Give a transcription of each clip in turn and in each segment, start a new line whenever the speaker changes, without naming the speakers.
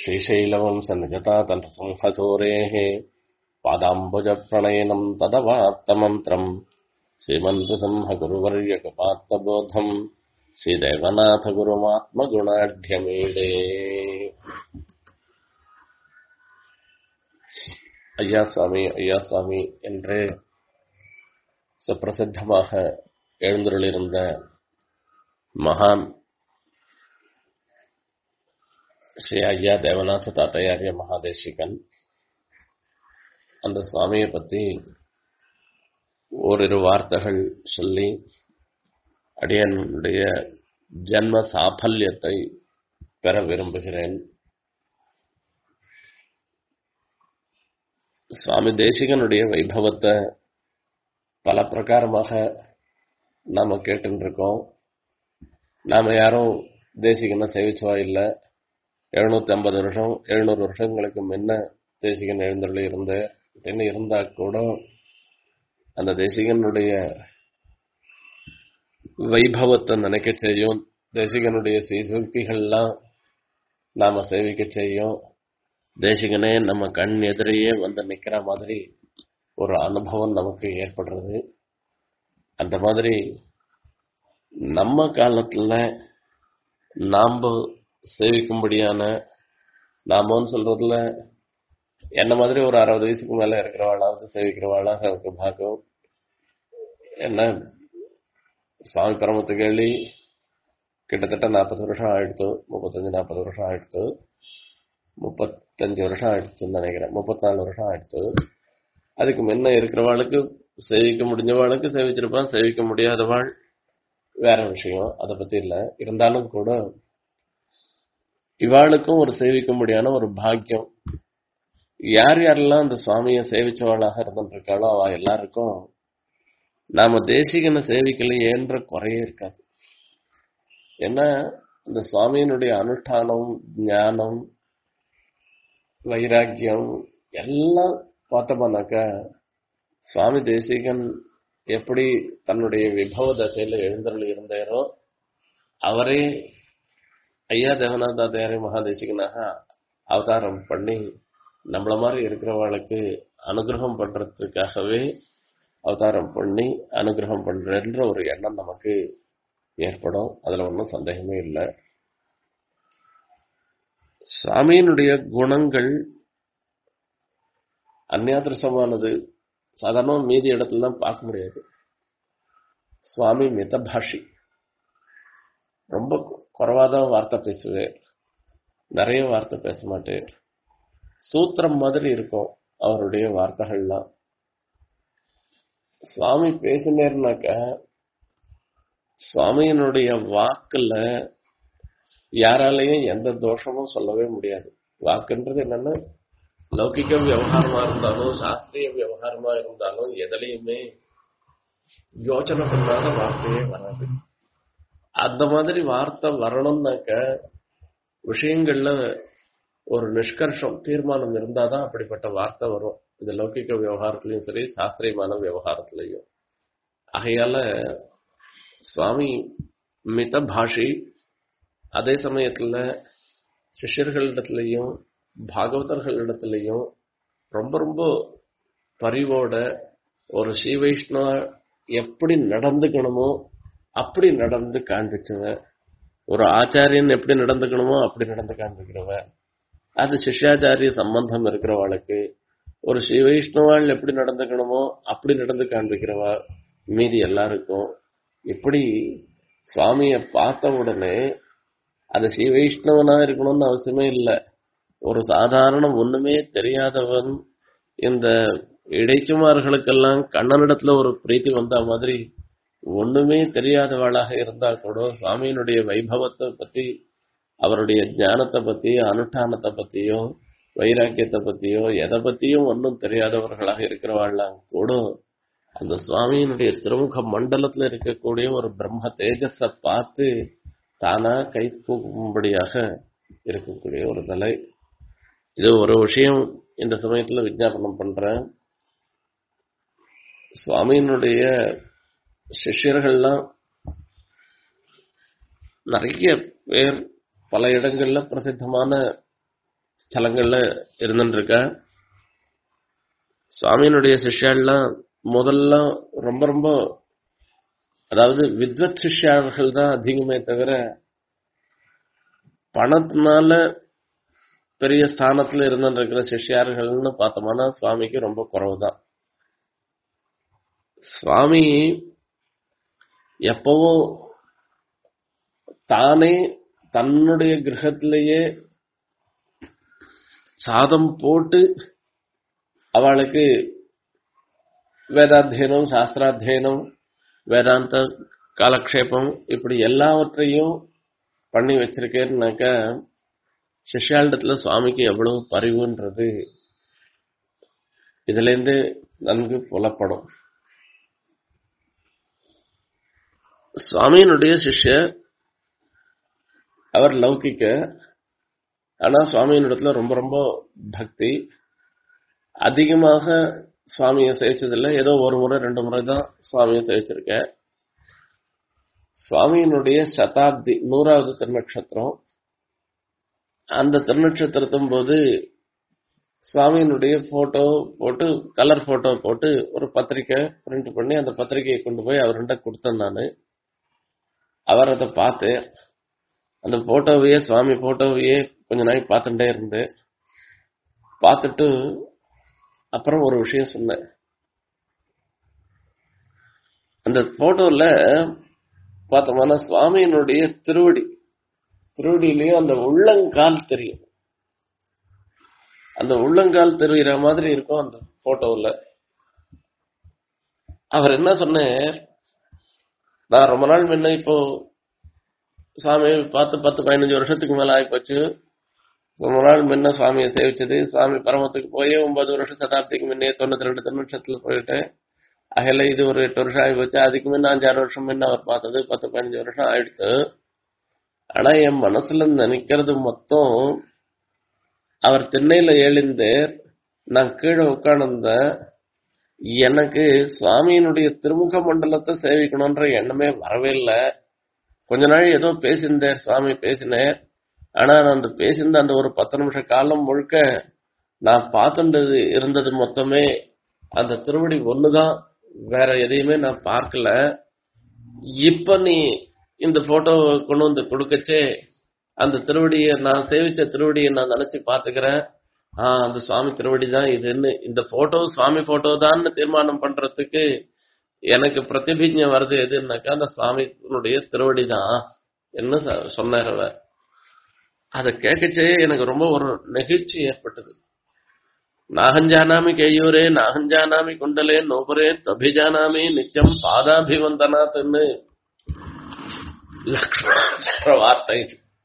श्रीशैलवंशनिजतातनसंहसोरेः पादाम्बुजप्रणयनम् तदवाप्तमन्त्रम् श्रीमन्त्रिसंहगुरुवर्यकपात्तबोधम् श्रीदेवनाथगुरुमात्मगुणाढ्यमीडे ஐயா சுவாமி ஐயா சுவாமி என்று சுப்பிரசித்தமாக எழுந்தருளிருந்த மகான் ஸ்ரீ ஐயா தேவநாத தாத்தையாரிய மகாதேசிகன் அந்த சுவாமியை பத்தி ஓரிரு வார்த்தைகள் சொல்லி அடியனுடைய ஜன்ம சாஃபல்யத்தை பெற விரும்புகிறேன் சுவாமி தேசிகனுடைய வைபவத்தை பல பிரகாரமாக நாம கேட்டுருக்கோம் நாம யாரும் தேசிகனை சேவிச்சவா இல்லை எழுநூத்தி ஐம்பது வருஷம் எழுநூறு வருஷங்களுக்கு முன்ன தேசிகன் எழுந்தருளி இருந்த அப்படின்னு இருந்தா கூட அந்த தேசிகனுடைய வைபவத்தை நினைக்க செய்யும் தேசிகனுடைய சீசக்திகள்லாம் நாம சேவிக்க செய்யும் தேசிகனே நம்ம கண் எதிரையே வந்து நிக்கிற மாதிரி ஒரு அனுபவம் நமக்கு ஏற்படுறது அந்த மாதிரி நம்ம காலத்துல நாம சேவிக்கும்படியான நாமன்னு சொல்றதுல என்ன மாதிரி ஒரு அறுபது வயசுக்கு மேல இருக்கிறவாளாவது சேவிக்கிறவாளாக எனக்கு பாக்கம் என்ன சுவாமி பரமத்து கேள்வி கிட்டத்தட்ட நாற்பது வருஷம் ஆயிடுத்து முப்பத்தஞ்சு நாற்பது வருஷம் ஆயிடுத்து முப்பத்தஞ்சு வருஷம் ஆயிடுத்துன்னு நினைக்கிறேன் முப்பத்தினாலு வருஷம் ஆயிடுத்து அதுக்கு முன்ன இருக்கிறவாளுக்கு சேவிக்க முடிஞ்சவாளுக்கு சேவிச்சிருப்பான் சேவிக்க முடியாதவாள் வேற விஷயம் அதை பத்தி இல்லை இருந்தாலும் கூட இவாளுக்கும் ஒரு சேவிக்க முடியான ஒரு பாக்கியம் யார் யாரெல்லாம் அந்த சுவாமியை சேவிச்சவாளாக இருந்துட்டு இருக்காளோ அவ எல்லாருக்கும் நாம தேசிகனை சேவிக்கலையேன்ற குறையே இருக்காது ஏன்னா இந்த சுவாமியினுடைய அனுஷ்டானம் ஞானம் வைராக்கியம் எல்லாம் பார்த்தோம்னாக்கா சுவாமி தேசிகன் எப்படி தன்னுடைய விபவ தசையில எழுந்தருள் இருந்தாரோ அவரே ஐயா தேவநாதாதையாரி மகாதேசிகனாக அவதாரம் பண்ணி நம்மள மாதிரி இருக்கிறவர்களுக்கு அனுகிரகம் பண்றதுக்காகவே அவதாரம் பண்ணி அனுகிரகம் பண்றன்ற ஒரு எண்ணம் நமக்கு ஏற்படும் அதுல ஒன்றும் சந்தேகமே இல்லை சுவாமியினுடைய குணங்கள் அந்நியாதிரசமானது சாதாரண மீதி இடத்துல தான் பார்க்க முடியாது சுவாமி மிதபாஷி ரொம்ப குறைவாதான் வார்த்தை பேசுவேன் நிறைய வார்த்தை பேச மாட்டேன் சூத்திரம் மாதிரி இருக்கும் அவருடைய வார்த்தைகள்லாம் சுவாமி பேசினேர்னாக்க சுவாமியினுடைய வாக்குல யாராலையும் எந்த தோஷமும் சொல்லவே முடியாது வாக்குன்றது என்னன்னா லௌகிக விவகாரமா இருந்தாலும் சாஸ்திரிய விவகாரமா இருந்தாலும் எதுலையுமே யோசனை பண்ணாத வார்த்தையே வராது அந்த மாதிரி வார்த்தை வரணும்னாக்க விஷயங்கள்ல ஒரு நிஷ்கர்ஷம் தீர்மானம் இருந்தாதான் அப்படிப்பட்ட வார்த்தை வரும் இது லௌகிக விவகாரத்திலையும் சரி சாஸ்திரியமான விவகாரத்திலையும் ஆகையால சுவாமி மித பாஷி அதே சமயத்துல சிஷ்யர்களிடத்திலையும் பாகவதர்களிடத்திலையும் ரொம்ப ரொம்ப பரிவோட ஒரு ஸ்ரீ வைஷ்ணவ எப்படி நடந்துக்கணுமோ அப்படி நடந்து காண்பிச்சுங்க ஒரு ஆச்சாரியன் எப்படி நடந்துக்கணுமோ அப்படி நடந்து காண்பிக்கிறவ அது சிஷ்யாச்சாரிய சம்பந்தம் இருக்கிறவாளுக்கு ஒரு ஸ்ரீ வைஷ்ணவாள் எப்படி நடந்துக்கணுமோ அப்படி நடந்து காண்பிக்கிறவா மீதி எல்லாருக்கும் இப்படி சுவாமிய பார்த்த உடனே அது ஸ்ரீ வைஷ்ணவனா இருக்கணும்னு அவசியமே இல்லை ஒரு சாதாரண ஒண்ணுமே தெரியாதவன் இந்த இடைச்சுமார்களுக்கெல்லாம் கண்ணனிடத்துல ஒரு பிரீத்தி வந்த மாதிரி ஒண்ணுமே தெரியாதவளாக இருந்தா கூட சுவாமியினுடைய வைபவத்தை பத்தி அவருடைய ஞானத்தை பத்தி அனுஷ்டானத்தை பத்தியோ வைராக்கியத்தை பத்தியோ எதை பத்தியும் ஒன்றும் தெரியாதவர்களாக இருக்கிறவாள்லாம் கூட அந்த சுவாமியினுடைய திருமுக மண்டலத்துல இருக்கக்கூடிய ஒரு பிரம்ம தேஜஸ பார்த்து தானா கை தூக்கும்படியாக இருக்கக்கூடிய ஒரு நிலை இது ஒரு விஷயம் இந்த சமயத்துல விஜாபனம் பண்றேன் சுவாமியினுடைய சிஷ்யர்கள்லாம் நிறைய பேர் பல இடங்கள்ல பிரசித்தமான ஸ்தலங்கள்ல இருந்துருக்கா சுவாமியினுடைய சிஷ்யாலாம் முதல்ல ரொம்ப ரொம்ப அதாவது வித்வத் சிஷ்யார்கள் தான் அதிகமே தவிர பணத்தினால பெரிய ஸ்தானத்துல இருந்துருக்கிற சிஷ்யார்கள்னு பார்த்தோம்னா சுவாமிக்கு ரொம்ப குறைவு தான் சுவாமி எப்பவும் தானே தன்னுடைய கிரகத்திலேயே சாதம் போட்டு அவளுக்கு வேதாத்தியனம் சாஸ்திராத்தியனம் வேதாந்த காலக்ஷேபம் இப்படி எல்லாவற்றையும் பண்ணி வச்சிருக்கேன்னாக்க சிஷ்யாண்டத்துல சுவாமிக்கு எவ்வளவு பரிவுன்றது இதுல இருந்து நன்கு புலப்படும் சுவாமியினுடைய சிஷ்யர் அவர் லௌகிக்க ஆனா சுவாமியினிடத்துல ரொம்ப ரொம்ப பக்தி அதிகமாக சுவாமியை சேவிச்சதில்லை ஏதோ ஒரு முறை ரெண்டு முறை தான் சுவாமியை சேவிச்சிருக்கேன் சுவாமியினுடைய சதாப்தி நூறாவது திருநட்சத்திரம் அந்த திருநட்சத்திரத்தும் போது சுவாமியினுடைய போட்டோ போட்டு கலர் போட்டோ போட்டு ஒரு பத்திரிக்கை பிரிண்ட் பண்ணி அந்த பத்திரிக்கையை கொண்டு போய் அவர்கிட்ட கொடுத்தேன் நான் அவர் அதை பார்த்து அந்த போட்டோவையே சுவாமி போட்டோவையே கொஞ்ச நாள் பார்த்துட்டே இருந்து பார்த்துட்டு அப்புறம் ஒரு விஷயம் சொன்னேன் அந்த போட்டோல பார்த்தோம்னா சுவாமியினுடைய திருவடி திருவடியிலையும் அந்த உள்ளங்கால் தெரியும் அந்த உள்ளங்கால் தெரிகிற மாதிரி இருக்கும் அந்த போட்டோவில் அவர் என்ன சொன்னார் நான் ரொம்ப நாள் முன்ன இப்போ சுவாமி பார்த்து பத்து பதினஞ்சு வருஷத்துக்கு மேல ஆகிப்போச்சு ரொம்ப நாள் முன்ன சுவாமியை சேவிச்சது சுவாமி பரமத்துக்கு போய் ஒன்பது வருஷம் சதாப்திக்கு முன்னே தொண்ணூத்தி ரெண்டு திருநட்சத்துல போயிட்டேன் அகல இது ஒரு எட்டு வருஷம் ஆகி போச்சு அதுக்கு முன்ன அஞ்சாறு வருஷம் முன்ன அவர் பார்த்தது பத்து பதினஞ்சு வருஷம் ஆயிடுத்து ஆனா என் மனசுல நினைக்கிறது மொத்தம் அவர் திண்ணையில எழுந்து நான் கீழே உட்கார்ந்திருந்தேன் எனக்கு சுவாமியினுடைய திருமுக மண்டலத்தை சேவிக்கணும்ன்ற எண்ணமே வரவே இல்லை கொஞ்ச நாள் ஏதோ பேசியிருந்தார் சுவாமி பேசினேர் ஆனா நான் அந்த பேசியிருந்த அந்த ஒரு பத்து நிமிஷ காலம் முழுக்க நான் பார்த்துட்டது இருந்தது மொத்தமே அந்த திருவடி ஒண்ணுதான் வேற எதையுமே நான் பார்க்கல இப்ப நீ இந்த போட்டோ கொண்டு வந்து கொடுக்கச்சே அந்த திருவடியை நான் சேவிச்ச திருவடியை நான் நினைச்சு பாத்துக்கிறேன் ஆஹ் அந்த சுவாமி திருவடி தான் இதுன்னு இந்த போட்டோ சுவாமி போட்டோ தான் தீர்மானம் பண்றதுக்கு எனக்கு பிரதிபிஜை வருது எதுன்னாக்கா அந்த சுவாமியினுடைய திருவடி தான் என்ன சொன்னார் அவர் அதை கேட்கச்சே எனக்கு ரொம்ப ஒரு நெகிழ்ச்சி ஏற்பட்டது நாகஞ்சானாமி கையூரே நாகஞ்சானாமி குண்டலே நோபரே தபிஜானாமி நித்தியம் பாதாபிவந்தனாத்னு லக்ஷ்மண வார்த்தை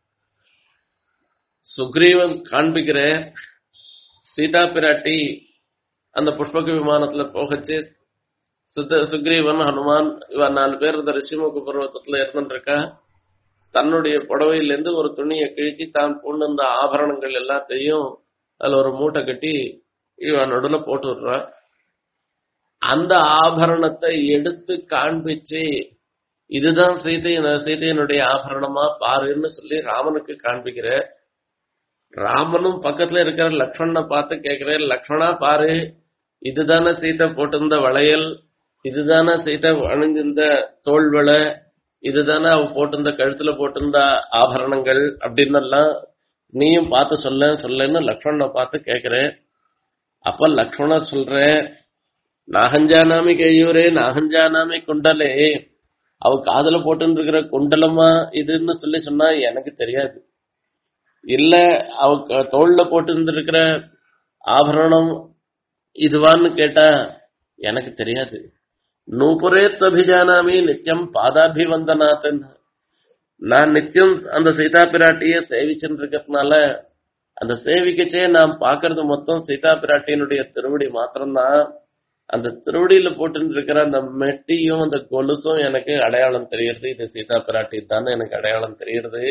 சுக்ரீவன் காண்பிக்கிற சீதா பிராட்டி அந்த புஷ்பக விமானத்துல போகச்சு சுத்த சுக்ரீவன் ஹனுமான் இவன் நாலு பேர் இந்த ரிஷிமுக பர்வத்தத்துல இருந்துருக்கா தன்னுடைய புடவையிலேருந்து ஒரு துணியை கிழிச்சு தான் பூண்டு இந்த ஆபரணங்கள் எல்லாத்தையும் அதுல ஒரு மூட்டை கட்டி இவன் நடுவில் போட்டு விடுறா அந்த ஆபரணத்தை எடுத்து காண்பிச்சு இதுதான் சீதை சீதையனுடைய ஆபரணமா பாருன்னு சொல்லி ராமனுக்கு காண்பிக்கிற ராமனும் பக்கத்துல இருக்கிற லக்ஷ்மணனை பார்த்து கேட்கிறேன் லக்ஷ்மணா பாரு இதுதானே சீதை போட்டிருந்த வளையல் இதுதானே சீதை அணிஞ்சிருந்த தோல்வளை இதுதானே அவ போட்டிருந்த கழுத்துல போட்டிருந்த ஆபரணங்கள் அப்படின்னு எல்லாம் நீயும் பார்த்து சொல்ல சொல்லன்னு லக்ஷ்மணனை பார்த்து கேட்கிறேன் அப்ப லக்ஷ்மணர் சொல்ற நாகஞ்சானாமி கையூரே நாகஞ்சானாமி குண்டலே அவ காதுல போட்டு இருக்கிற குண்டலமா இதுன்னு சொல்லி சொன்னா எனக்கு தெரியாது இல்ல அவ தோல்ல போட்டு இருக்கிற ஆபரணம் இதுவான்னு கேட்டா எனக்கு தெரியாது நூபுரேத்வபிஜானாமி நித்தியம் பாதாபிவந்தனாத் நான் நித்தியம் அந்த சீதா பிராட்டிய சேவிச்சுட்டு இருக்கிறதுனால அந்த சேவிக்கச்சே நான் பாக்குறது மொத்தம் சீதா பிராட்டியினுடைய திருவடி மாத்திரம்தான் அந்த திருவடியில போட்டு இருக்கிற அந்த மெட்டியும் அந்த கொலுசும் எனக்கு அடையாளம் தெரியுது இது சீதா பிராட்டி தானே எனக்கு அடையாளம் தெரியுது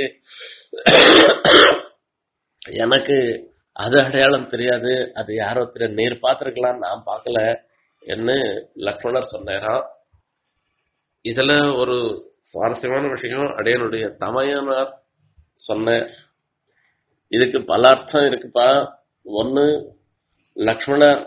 எனக்கு அது அடையாளம் தெரியாது அது யாரோ தெரிய நேர் பார்த்திருக்கலாம் நான் பார்க்கல என்று லக்ஷ்மணர் சொன்னாராம் இதுல ஒரு சுவாரஸ்யமான விஷயம் அடையனுடைய தமையனார் சொன்ன இதுக்கு பல அர்த்தம் இருக்குப்பா ஒன்னு லக்ஷ்மணர்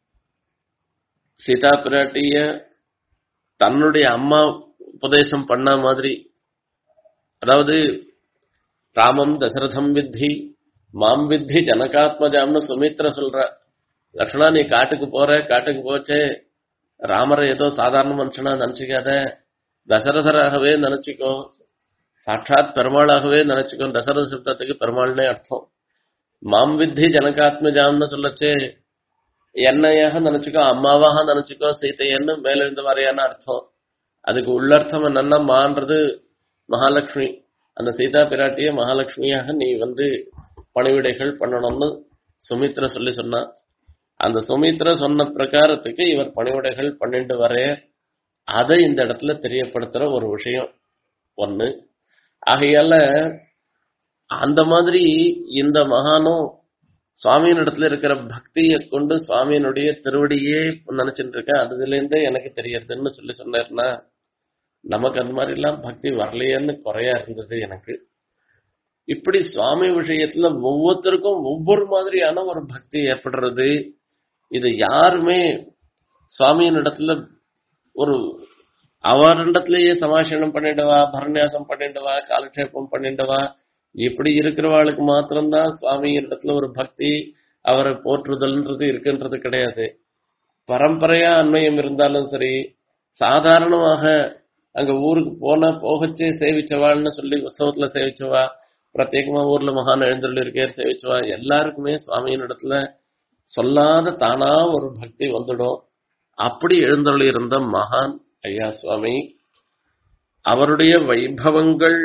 சீதா பிராட்டிய தன்னுடைய அம்மா உபதேசம் பண்ண மாதிரி அதாவது ராமம் தசரதம் வித்தி மாம் வித்தி ஜனகாத்மஜாம்னு சுமித்ர சொல்ற லக்ஷ்மணா நீ காட்டுக்கு போற காட்டுக்கு போச்சே ராமரை ஏதோ சாதாரண மனுஷனா நினைச்சுக்காத தசரதராகவே நினைச்சுக்கோ சாட்சாத் பெருமாளாகவே நினைச்சுக்கோ தசரத சப்தத்துக்கு பெருமாள்னே அர்த்தம் மாம் வித்தி ஜனகாத்மஜாம்னு சொல்லச்சே என்னையாக நினைச்சுக்கோ அம்மாவாக நினைச்சுக்கோ சீத்தையன்னு மேலிருந்து வரையான அர்த்தம் அதுக்கு உள்ளர்த்தம் என்னன்னா மான்றது மகாலட்சுமி அந்த சீதா பிராட்டிய மகாலட்சுமியாக நீ வந்து பணிவிடைகள் பண்ணணும்னு சுமித்ர சொல்லி சொன்னா அந்த சுமித்ர சொன்ன பிரகாரத்துக்கு இவர் பணிவிடைகள் பண்ணிட்டு வர அதை இந்த இடத்துல தெரியப்படுத்துற ஒரு விஷயம் ஒண்ணு ஆகையால அந்த மாதிரி இந்த மகானும் சுவாமியின் இடத்துல இருக்கிற பக்தியை கொண்டு சுவாமியினுடைய திருவடியே நினைச்சிட்டு இருக்க அதுல இருந்தே எனக்கு தெரியறதுன்னு சொல்லி சொன்னார்னா நமக்கு அந்த மாதிரி எல்லாம் பக்தி வரலையேன்னு குறையா இருந்தது எனக்கு இப்படி சுவாமி விஷயத்துல ஒவ்வொருத்தருக்கும் ஒவ்வொரு மாதிரியான ஒரு பக்தி ஏற்படுறது இது யாருமே சுவாமியின் இடத்துல ஒரு அவரிடத்திலேயே சமாஷணம் பண்ணிடுவா பரநியாசம் பண்ணிடுவா காலக்ஷேபம் பண்ணிடுவா இப்படி இருக்கிறவாளுக்கு மாத்திரம்தான் சுவாமியின் இடத்துல ஒரு பக்தி அவரை போற்றுதல்ன்றது இருக்குன்றது கிடையாது பரம்பரையா அண்மையம் இருந்தாலும் சரி சாதாரணமாக அங்க ஊருக்கு போனா போகச்சே சேவிச்சவாள்னு சொல்லி உற்சவத்துல சேவிச்சவா பிரத்யேகமா ஊர்ல மகான் எழுந்தருள் இருக்கையர் சேவிச்சவா எல்லாருக்குமே சுவாமியின் இடத்துல சொல்லாத தானா ஒரு பக்தி வந்துடும் அப்படி எழுந்தருள் இருந்த மகான் ஐயா சுவாமி அவருடைய வைபவங்கள்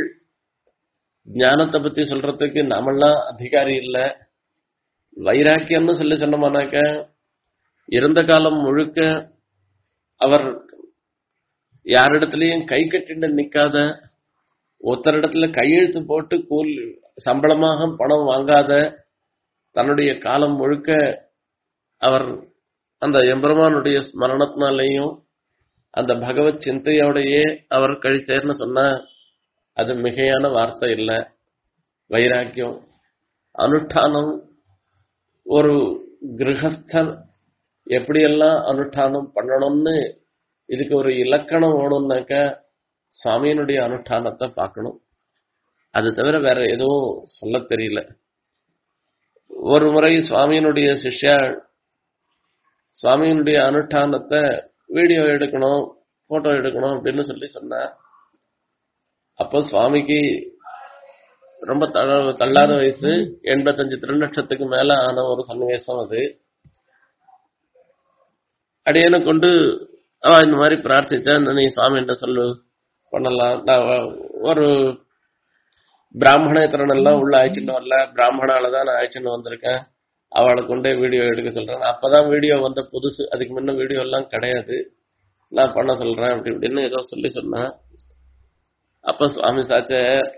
ஞானத்தை பத்தி சொல்றதுக்கு நாமெல்லாம் அதிகாரி இல்ல வைராக்கியம்னு சொல்லி சொன்னோம்னாக்க இருந்த காலம் முழுக்க அவர் யாரிடத்திலையும் கை கட்டிட்டு நிக்காத ஒருத்தரிடத்துல கையெழுத்து போட்டு கூல் சம்பளமாக பணம் வாங்காத தன்னுடைய காலம் முழுக்க அவர் அந்த எம்பெருமானுடைய ஸ்மரணத்தினாலேயும் அந்த பகவத் சிந்தையோடையே அவர் கழிச்சார்னு சொன்னா அது மிகையான வார்த்தை இல்லை வைராக்கியம் அனுஷ்டானம் ஒரு கிரகஸ்தர் எப்படியெல்லாம் அனுஷ்டானம் பண்ணணும்னு இதுக்கு ஒரு இலக்கணம் வேணும்னாக்க சுவாமியினுடைய அனுஷ்டானத்தை பார்க்கணும் அது தவிர வேற எதுவும் சொல்ல தெரியல ஒரு முறை சுவாமியினுடைய சிஷ்யா சுவாமியினுடைய அனுஷ்டானத்தை வீடியோ எடுக்கணும் போட்டோ எடுக்கணும் அப்படின்னு சொல்லி சொன்னா அப்போ சுவாமிக்கு ரொம்ப தள- தள்ளாத வயசு எண்பத்தஞ்சு திருநட்சத்துக்கு மேல ஆன ஒரு சன்னிவேசம் அது அடியனை கொண்டு அவ இந்த மாதிரி பிரார்த்திச்சா நீ சுவாமி என்ன சொல்லு பண்ணலாம் நான் வ- ஒரு பிராமணேத்தரன் எல்லாம் உள்ள அழைச்சிட்டு வரல பிராமணால தான் நான் அழைச்சிட்டு வந்திருக்கேன் அவளை கொண்டே வீடியோ எடுக்க சொல்றேன் அப்பதான் வீடியோ வந்த புதுசு அதுக்கு முன்ன வீடியோ எல்லாம் கிடையாது நான் பண்ண சொல்றேன் அப்படி இப்படின்னு ஏதோ சொல்லி சொன்னேன் அப்ப சுவாமி சாச்ச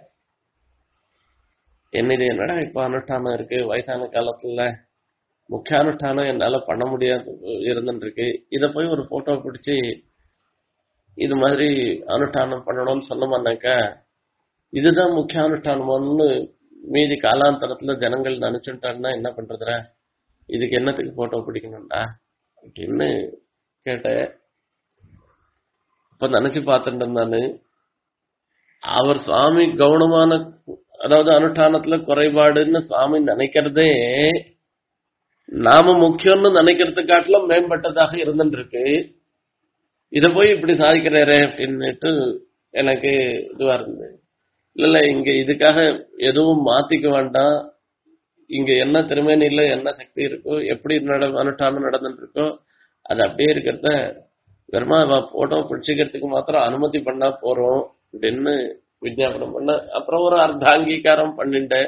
என்ன இது என்னடா இப்ப அனுஷ்டானம் இருக்கு வயசான காலத்துல முக்கிய அனுஷ்டானம் என்னால பண்ண முடியாது இருந்துட்டு இருக்கு இத போய் ஒரு போட்டோ பிடிச்சி இது மாதிரி அனுஷ்டானம் பண்ணணும்னு சொன்னோம்னாக்கா இதுதான் முக்கிய அனுஷ்டானம்னு மீதி காலாந்தரத்துல ஜனங்கள் நினைச்சுட்டாங்கன்னா என்ன பண்றதுடா இதுக்கு என்னத்துக்கு போட்டோ பிடிக்கணும்டா அப்படின்னு கேட்டேன் அப்ப நினைச்சு பார்த்துட்டு இருந்தானு அவர் சுவாமி கவனமான அதாவது அனுஷ்டானத்துல குறைபாடுன்னு சுவாமி நினைக்கிறதே நாம முக்கியம்னு நினைக்கிறது காட்டிலும் மேம்பட்டதாக இருந்துட்டு இருக்கு இத போய் இப்படி சாதிக்கிறாரே அப்படின்னுட்டு எனக்கு இதுவா இருந்தது இல்ல இல்ல இங்க இதுக்காக எதுவும் மாத்திக்க வேண்டாம் இங்க என்ன திருமேனில என்ன சக்தி இருக்கோ எப்படி நட அனுஷ்டானம் நடந்துட்டு இருக்கோ அது அப்படியே இருக்கிறத வெறுமா போட்டோ பிடிச்சிக்கிறதுக்கு மாத்திரம் அனுமதி பண்ணா போறோம் அப்படின்னு விஜாபனம் பண்ண அப்புறம் ஒரு அர்த்த அங்கீகாரம் பண்ணிட்டேன்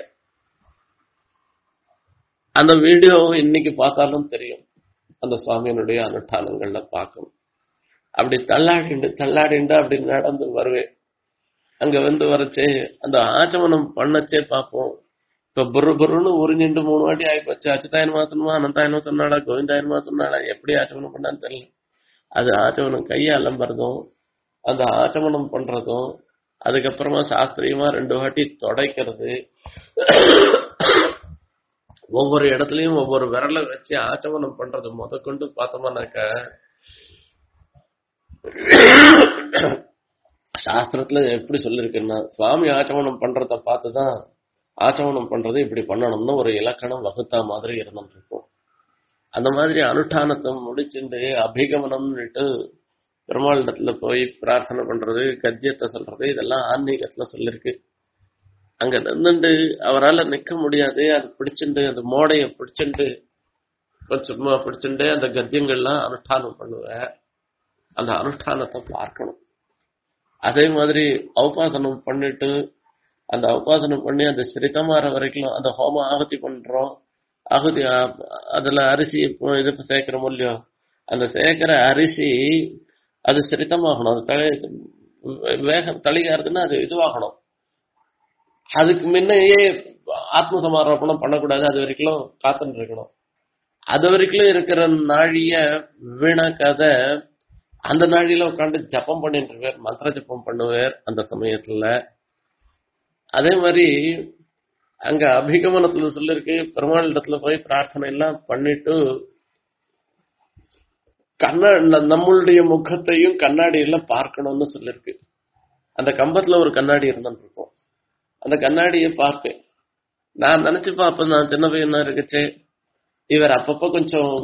அந்த வீடியோ இன்னைக்கு பார்த்தாலும் தெரியும் அந்த சுவாமியினுடைய அனுஷ்டானங்கள்ல பார்க்கணும் அப்படி தள்ளாடிண்டு தள்ளாடிண்டு அப்படி நடந்து வருவேன் அங்க வந்து வரச்சே அந்த ஆச்சமனம் பண்ணச்சே பார்ப்போம் இப்ப புரு புருன்னு உறிஞ்சிண்டு மூணு வாட்டி ஆயிப்போச்சு அச்சுதாயனமா சொன்னா அனந்தாயனமா சொன்னாடா கோவிந்தாயனமா சொன்னாடா எப்படி ஆச்சமனம் பண்ணான்னு தெரியல அது ஆச்சமனம் கையை அலம்புறதும் அந்த ஆச்சமனம் பண்றதும் அதுக்கப்புறமா சாஸ்திரியமா ரெண்டு வாட்டி தொடைக்கிறது ஒவ்வொரு இடத்துலயும் ஒவ்வொரு விரலை வச்சு ஆச்சமனம் பண்றது முதற்கொண்டு பார்த்தோம்னாக்க சாஸ்திரத்துல எப்படி சொல்லிருக்குன்னா சுவாமி ஆச்சமனம் பண்றத பார்த்துதான் ஆச்சமனம் பண்றது இப்படி பண்ணணும்னு ஒரு இலக்கணம் வகுத்தா மாதிரி இருந்துட்டு இருக்கும் அந்த மாதிரி அனுஷ்டானத்தை முடிச்சுட்டு அபிகமனம்னுட்டு பெருமாளிடத்துல போய் பிரார்த்தனை பண்றது கத்தியத்தை சொல்றது இதெல்லாம் ஆன்மீகத்துல சொல்லிருக்கு அங்க நின்னுண்டு அவரால் நிக்க முடியாது அது பிடிச்சுண்டு அந்த மோடைய பிடிச்சுண்டு சும்மா பிடிச்சுட்டு அந்த கத்தியங்கள்லாம் அனுஷ்டானம் பண்ணுவேன் அந்த அனுஷ்டானத்தை பார்க்கணும் அதே மாதிரி ஔபாசனம் பண்ணிட்டு அந்த ஔபாசனம் பண்ணி அந்த சிரித்தமாற வரைக்கும் அந்த ஹோம ஆகுதி பண்றோம் ஆகுதி ஆ- அதுல அரிசி இப்போ இது சேர்க்கிறோம் இல்லையோ அந்த சேர்க்கிற அரிசி அது சிரித்தமாகணும் அது தலை வேகம் தளிகாருதுன்னா அது இதுவாகணும் அதுக்கு முன்னையே ஆத்ம சமாரோபணம் பண்ணக்கூடாது அது வரைக்கும் காத்துட்டு இருக்கணும் அது வரைக்கும் இருக்கிற நாழிய வீணாக்காத அந்த நாழியில உட்காந்து ஜபம் பண்ணிட்டு இருப்பார் மந்திர ஜபம் பண்ணுவார் அந்த சமயத்துல அதே மாதிரி அங்க அபிகமனத்துல சொல்லிருக்கு பெருமாள் இடத்துல போய் பிரார்த்தனை எல்லாம் பண்ணிட்டு கண்ணாடி நம்மளுடைய முகத்தையும் கண்ணாடியில பார்க்கணும்னு சொல்லிருக்கு அந்த கம்பத்துல ஒரு கண்ணாடி இருந்துட்டு இருக்கும் அந்த கண்ணாடியை பார்ப்பேன் நான் நினைச்சு பார்ப்பேன் நான் சின்ன பையனா இருக்குச்சே இவர் அப்பப்போ கொஞ்சம்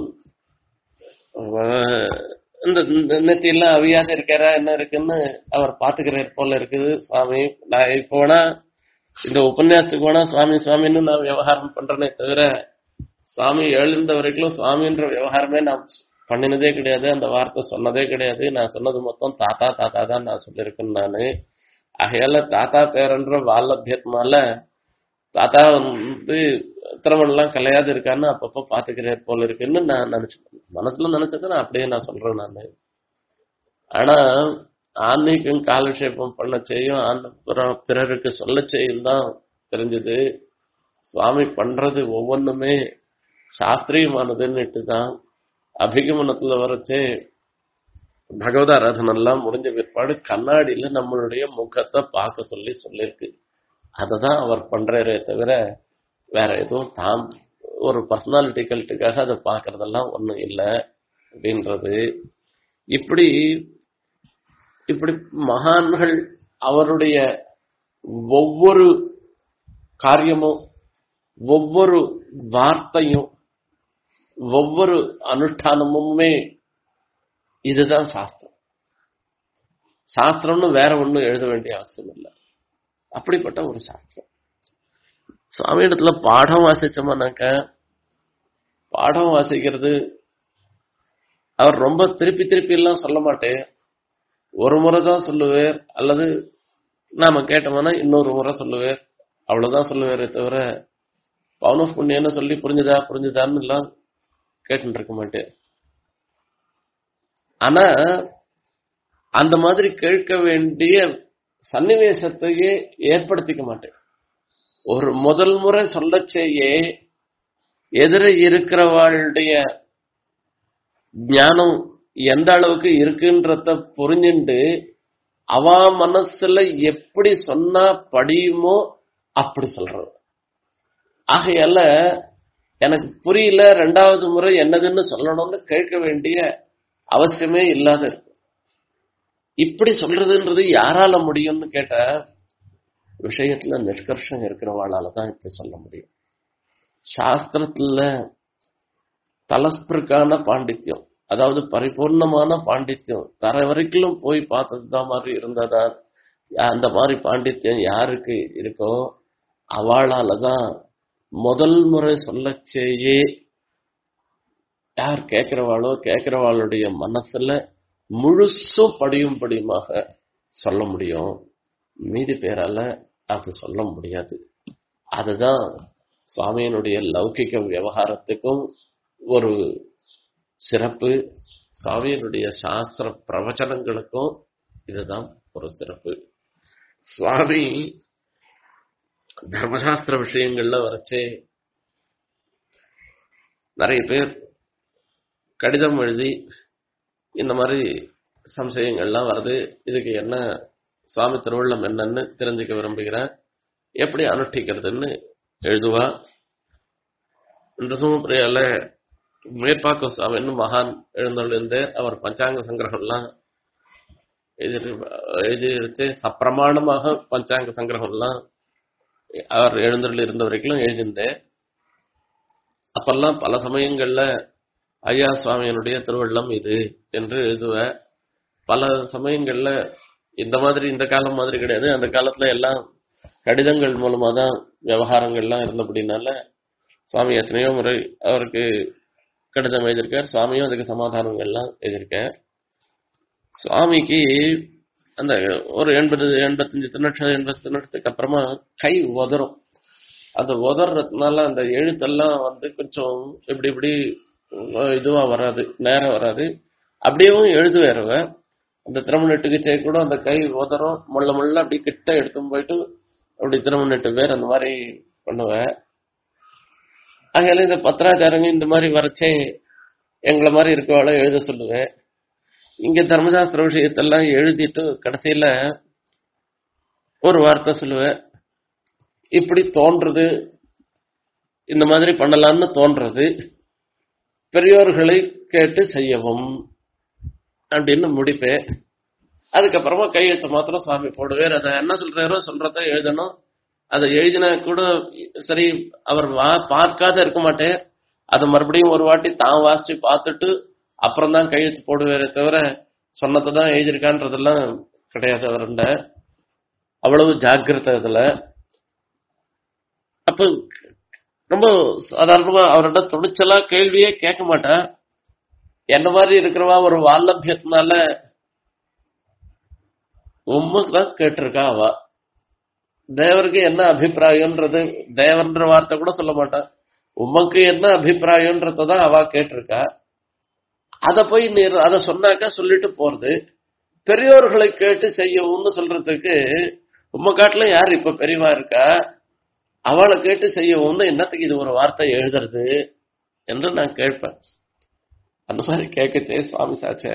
அஹ், இந்த இந்த நெத்தியெல்லாம் அவியாக இருக்காரா என்ன இருக்குன்னு அவர் பாத்துக்கிறார் போல இருக்குது சுவாமி நான் இப்போ வேணா இந்த உபன்யாசத்துக்கு வேணா சுவாமி சுவாமின்னு நான் விவகாரம் பண்றேனே தவிர சுவாமி எழுந்த வரைக்கும் சுவாமின்ற விவகாரமே நான் பண்ணினதே கிடையாது அந்த வார்த்தை சொன்னதே கிடையாது நான் சொன்னது மொத்தம் தாத்தா தாத்தா தான் நான் சொல்லியிருக்கேன் நானு ஆகையால தாத்தா பேரன்ற வால்லபியத்னால தாத்தா வந்து திறமன்லாம் கலையாது இருக்கான்னு அப்பப்போ பாத்துக்கிறார் போல இருக்குன்னு நான் நினைச்சேன் மனசுல நினைச்சதை நான் அப்படியே நான் சொல்றேன் நானு ஆனா ஆன்மீகம் காலக்ஷேபம் பண்ண செய்யும் ஆன்ம பிற- பிறருக்கு சொல்ல செய்யும் தான் தெரிஞ்சது சுவாமி பண்றது ஒவ்வொன்றுமே சாஸ்திரியமானதுன்னுட்டு தான் அபிகமனத்துல வரச்சே பகவத ஆராதனெல்லாம் முடிஞ்ச பிற்பாடு கண்ணாடியில நம்மளுடைய முகத்தை பார்க்க சொல்லி சொல்லியிருக்கு அதை தான் அவர் பண்றாரே தவிர வேற எதுவும் தாம் ஒரு பர்சனாலிட்டி கல்ட்டுக்காக அதை பார்க்கறதெல்லாம் ஒண்ணும் இல்லை அப்படின்றது இப்படி இப்படி மகான்கள் அவருடைய ஒவ்வொரு காரியமும் ஒவ்வொரு வார்த்தையும் ஒவ்வொரு அனுஷ்டானமுமே இதுதான் சாஸ்திரம் சாஸ்திரம்னு வேற ஒண்ணும் எழுத வேண்டிய அவசியம் இல்லை அப்படிப்பட்ட ஒரு சாஸ்திரம் சுவாமி இடத்துல பாடம் வாசிச்சோம்னாக்க பாடம் வாசிக்கிறது அவர் ரொம்ப திருப்பி திருப்பி எல்லாம் சொல்ல மாட்டேன் ஒரு முறை தான் சொல்லுவார் அல்லது நாம கேட்டோம்னா இன்னொரு முறை சொல்லுவார் அவ்வளவுதான் சொல்லுவாரே தவிர பவுனஸ் புண்ணியன்னு சொல்லி புரிஞ்சுதா புரிஞ்சுதான்னு எல்லாம் கேட்டுட்டு இருக்க மாட்டேன் ஆனா அந்த மாதிரி கேட்க வேண்டிய சன்னிவேசத்தையே ஏற்படுத்திக்க மாட்டேன் ஒரு முதல் முறை சொல்லச் செய்ய எதிர இருக்கிறவாளுடைய ஞானம் எந்த அளவுக்கு இருக்குன்றத புரிஞ்சுண்டு அவ மனசுல எப்படி சொன்னா படியுமோ அப்படி சொல்றது ஆகையால எனக்கு புரியல ரெண்டாவது முறை என்னதுன்னு சொல்லணும்னு கேட்க வேண்டிய அவசியமே இல்லாத இருக்கு இப்படி சொல்றதுன்றது யாரால முடியும்னு கேட்ட விஷயத்துல நிஷ்கர்ஷம் இருக்கிறவாளால தான் இப்படி சொல்ல முடியும் சாஸ்திரத்துல தலஸ்பிருக்கான பாண்டித்யம் அதாவது பரிபூர்ணமான பாண்டித்யம் தர வரைக்கும் போய் பார்த்தது தான் மாதிரி இருந்ததா அந்த மாதிரி பாண்டித்யம் யாருக்கு இருக்கோ அவளால தான் முதல் முறை சொல்லச்சேயே யார் கேட்கிறவாளோ கேட்கிறவாளுடைய மனசுல முழுசும் படியும் படியுமாக சொல்ல முடியும் மீதி பேரால அது சொல்ல முடியாது அதுதான் சுவாமியினுடைய லௌகிக விவகாரத்துக்கும் ஒரு சிறப்பு சுவாமியினுடைய சாஸ்திர பிரவச்சனங்களுக்கும் இதுதான் ஒரு சிறப்பு சுவாமி தர்மசாஸ்திர விஷயங்கள்ல வரைச்சே நிறைய பேர் கடிதம் எழுதி இந்த மாதிரி சம்சயங்கள்லாம் வருது இதுக்கு என்ன சுவாமி திருவள்ளம் என்னன்னு தெரிஞ்சுக்க விரும்புகிறேன் எப்படி அனுஷ்டிக்கிறதுன்னு எழுதுவா நரசிம்மபிரியால மேற்பாக்க சுவாமின்னு மகான் எழுந்தொழிந்து அவர் பஞ்சாங்க சங்கிரகம்லாம் எழுதி எழுதிருச்சு சப்பிரமாணமாக பஞ்சாங்க சங்கிரகம்லாம் அவர் எழுந்தருள் இருந்த வரைக்கும் எழுதியிருந்தேன் அப்பெல்லாம் பல சமயங்கள்ல ஐயா சுவாமியினுடைய திருவள்ளம் இது என்று எழுதுவேன் பல சமயங்கள்ல இந்த மாதிரி இந்த காலம் மாதிரி கிடையாது அந்த காலத்துல எல்லாம் கடிதங்கள் மூலமா தான் விவகாரங்கள்லாம் இருந்தபடினால சுவாமி எத்தனையோ முறை அவருக்கு கடிதம் எழுதியிருக்கார் சுவாமியும் அதுக்கு சமாதானங்கள்லாம் எழுதியிருக்கார் சுவாமிக்கு அந்த ஒரு எண்பது எண்பத்தஞ்சு திருநட்சம் எண்பது திருநட்சத்துக்கு அப்புறமா கை உதறும் அந்த உதறதுனால அந்த எழுத்தெல்லாம் வந்து கொஞ்சம் இப்படி இப்படி இதுவா வராது நேரம் வராது அப்படியேவும் எழுதுவேறவ அந்த திருமணத்துக்கு செய்ய கூட அந்த கை உதறும் முள்ள முள்ள அப்படி கிட்ட எடுத்து போயிட்டு அப்படி திருமணட்டு பேர் அந்த மாதிரி பண்ணுவேன் அதனால இந்த பத்திராச்சாரங்க இந்த மாதிரி வரைச்சே எங்களை மாதிரி இருக்கவாள எழுத சொல்லுவேன் இங்க தர்மசாஸ்திர விஷயத்தெல்லாம் எழுதிட்டு கடைசியில ஒரு வார்த்தை சொல்லுவேன் இப்படி தோன்றது இந்த மாதிரி பண்ணலாம்னு தோன்றது பெரியோர்களை கேட்டு செய்யவும் அப்படின்னு முடிப்பேன் அதுக்கப்புறமா கையெழுத்து மாத்திரம் சுவாமி போடுவேன் அதை என்ன சொல்றாரோ சொல்றத எழுதணும் அதை எழுதினா கூட சரி அவர் வா பார்க்காத இருக்க மாட்டேன் அதை மறுபடியும் ஒரு வாட்டி தான் வாசிச்சு பார்த்துட்டு அப்புறம் தான் கையெழுத்து போடுவேரே தவிர சொன்னதை தான் எழுதியிருக்கான்றதெல்லாம் கிடையாது அவருண்ட அவ்வளவு ஜாக்கிரதை அதுல அப்ப ரொம்ப சாதாரணமா அவர்கிட்ட துணிச்சலா கேள்வியே கேட்க மாட்டேன் என்ன மாதிரி இருக்கிறவா ஒரு வால்லபியத்தினால உண்மைக்கு தான் கேட்டிருக்கா அவ தேவருக்கு என்ன அபிப்பிராயம்ன்றது தேவன்ற வார்த்தை கூட சொல்ல மாட்டான் உமக்கு என்ன அபிப்பிராயம்ன்றதான் அவ கேட்டிருக்கா அத போய் நீர் அதை சொன்னாக்கா சொல்லிட்டு போறது பெரியோர்களை கேட்டு செய்யவும்னு சொல்றதுக்கு உம்ம காட்டுல யார் இப்ப பெரியவா இருக்கா அவளை கேட்டு செய்யவும்னு என்னத்துக்கு இது ஒரு வார்த்தை எழுதுறது என்று நான் கேட்பேன் அந்த மாதிரி கேட்கச்சே சுவாமி சாச்சே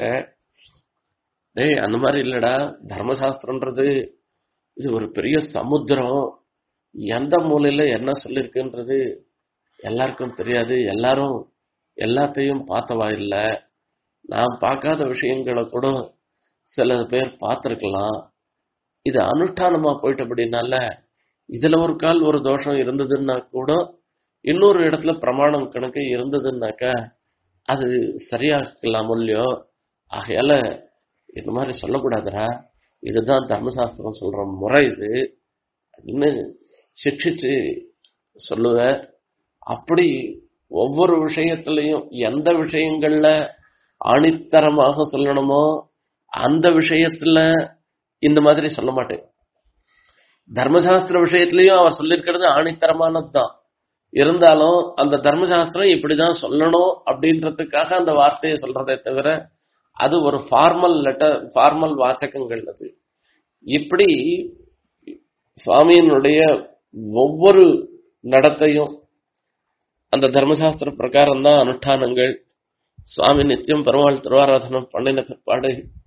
டேய் அந்த மாதிரி இல்லடா தர்மசாஸ்திரம்ன்றது இது ஒரு பெரிய சமுத்திரம் எந்த மூலையில என்ன சொல்லிருக்குன்றது எல்லாருக்கும் தெரியாது எல்லாரும் எல்லாத்தையும் பார்த்தவா இல்ல நான் பார்க்காத விஷயங்களை கூட சில பேர் பார்த்திருக்கலாம் இது அனுஷ்டானமா போயிட்டபடினால இதுல ஒரு கால் ஒரு தோஷம் இருந்ததுன்னா கூட இன்னொரு இடத்துல பிரமாணம் கணக்கு இருந்ததுன்னாக்கா அது சரியாக்கலாம் இல்லையோ ஆகையால இந்த மாதிரி சொல்லக்கூடாதுடா இதுதான் தர்மசாஸ்திரம் சொல்ற முறை இது அப்படின்னு சிக்ஷிச்சு சொல்லுவேன் அப்படி ஒவ்வொரு விஷயத்திலையும் எந்த விஷயங்கள்ல ஆணித்தரமாக சொல்லணுமோ அந்த விஷயத்துல இந்த மாதிரி சொல்ல மாட்டேன் தர்மசாஸ்திர விஷயத்திலையும் அவர் சொல்லியிருக்கிறது ஆணித்தரமானது தான் இருந்தாலும் அந்த தர்மசாஸ்திரம் இப்படிதான் சொல்லணும் அப்படின்றதுக்காக அந்த வார்த்தையை சொல்றதே தவிர அது ஒரு ஃபார்மல் லெட்டர் ஃபார்மல் வாச்சகங்கள் அது இப்படி சுவாமியினுடைய ஒவ்வொரு நடத்தையும் அந்த தர்மசாஸ்திர பிரகாரம் தான் அனுஷ்டானங்கள் சுவாமி நித்தியம் பெருமாள் திருவாராதனம் பண்ணின பிற்பாடு